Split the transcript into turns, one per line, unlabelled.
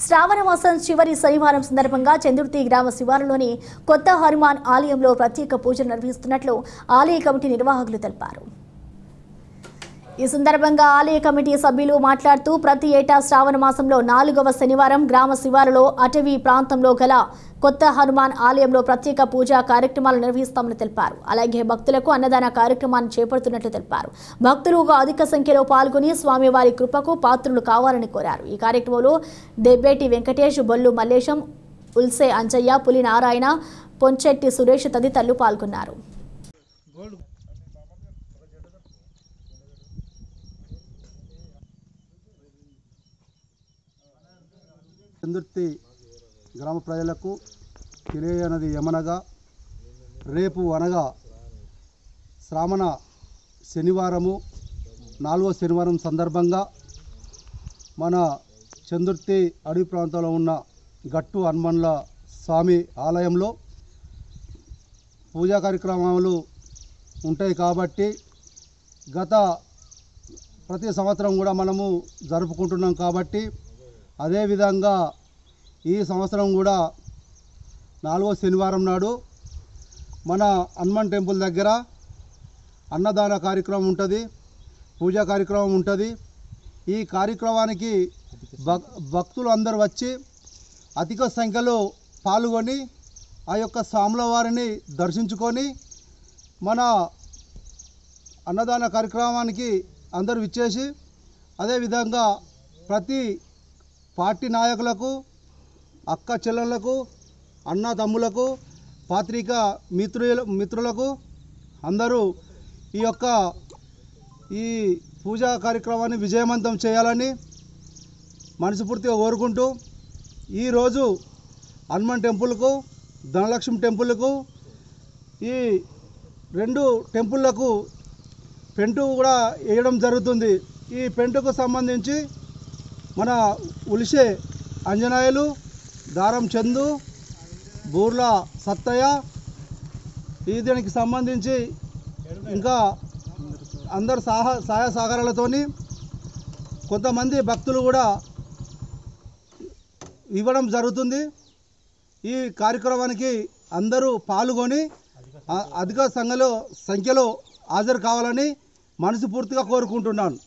శ్రావణ మాసం చివరి శనివారం సందర్భంగా చందుర్తి గ్రామ శివారులోని కొత్త హనుమాన్ ఆలయంలో ప్రత్యేక పూజలు నిర్వహిస్తున్నట్లు ఆలయ కమిటీ నిర్వాహకులు తెలిపారు ఈ సందర్భంగా ఆలయ కమిటీ సభ్యులు మాట్లాడుతూ ప్రతి ఏటా శ్రావణ మాసంలో నాలుగవ శనివారం గ్రామ శివారులో అటవీ ప్రాంతంలో గల కొత్త హనుమాన్ ఆలయంలో ప్రత్యేక పూజా కార్యక్రమాలు నిర్వహిస్తామని తెలిపారు అలాగే భక్తులకు అన్నదాన కార్యక్రమాన్ని చేపడుతున్నట్లు తెలిపారు భక్తులు అధిక సంఖ్యలో పాల్గొని స్వామివారి కృపకు పాత్రులు కావాలని కోరారు ఈ కార్యక్రమంలో దెబ్బేటి వెంకటేష్ బొల్లు మల్లేశం ఉల్సే అంజయ్య పులి నారాయణ పొంచెట్టి సురేష్ తదితరులు పాల్గొన్నారు
చందుర్తి గ్రామ ప్రజలకు తెలియనది ఏమనగా రేపు అనగా శ్రావణ శనివారము నాలుగో శనివారం సందర్భంగా మన చందుర్తి అడవి ప్రాంతంలో ఉన్న గట్టు హనుమన్ల స్వామి ఆలయంలో పూజా కార్యక్రమాలు ఉంటాయి కాబట్టి గత ప్రతి సంవత్సరం కూడా మనము జరుపుకుంటున్నాం కాబట్టి అదేవిధంగా ఈ సంవత్సరం కూడా నాలుగో శనివారం నాడు మన హనుమాన్ టెంపుల్ దగ్గర అన్నదాన కార్యక్రమం ఉంటుంది పూజా కార్యక్రమం ఉంటుంది ఈ కార్యక్రమానికి భక్ భక్తులు అందరూ వచ్చి అధిక సంఖ్యలో పాల్గొని ఆ యొక్క స్వాముల వారిని దర్శించుకొని మన అన్నదాన కార్యక్రమానికి అందరూ విచ్చేసి అదేవిధంగా ప్రతి పార్టీ నాయకులకు అక్క చెల్లెళ్లకు అన్న తమ్ములకు పాత్రిక మిత్రుల మిత్రులకు అందరూ ఈ యొక్క ఈ పూజా కార్యక్రమాన్ని విజయవంతం చేయాలని మనస్ఫూర్తిగా కోరుకుంటూ ఈరోజు హనుమాన్ టెంపుల్కు ధనలక్ష్మి టెంపుల్కు ఈ రెండు టెంపుల్లకు పెంటు కూడా వేయడం జరుగుతుంది ఈ పెంటుకు సంబంధించి మన ఉలిసే అంజనాయులు దారం చందు బూర్ల సత్తయ్య ఈ దీనికి సంబంధించి ఇంకా అందరు సహ సహాయ సహకారాలతోని కొంతమంది భక్తులు కూడా ఇవ్వడం జరుగుతుంది ఈ కార్యక్రమానికి అందరూ పాల్గొని ఆ- అధిక సంఖ్యలో సంఖ్యలో హాజరు కావాలని మనస్ఫూర్తిగా కోరుకుంటున్నాను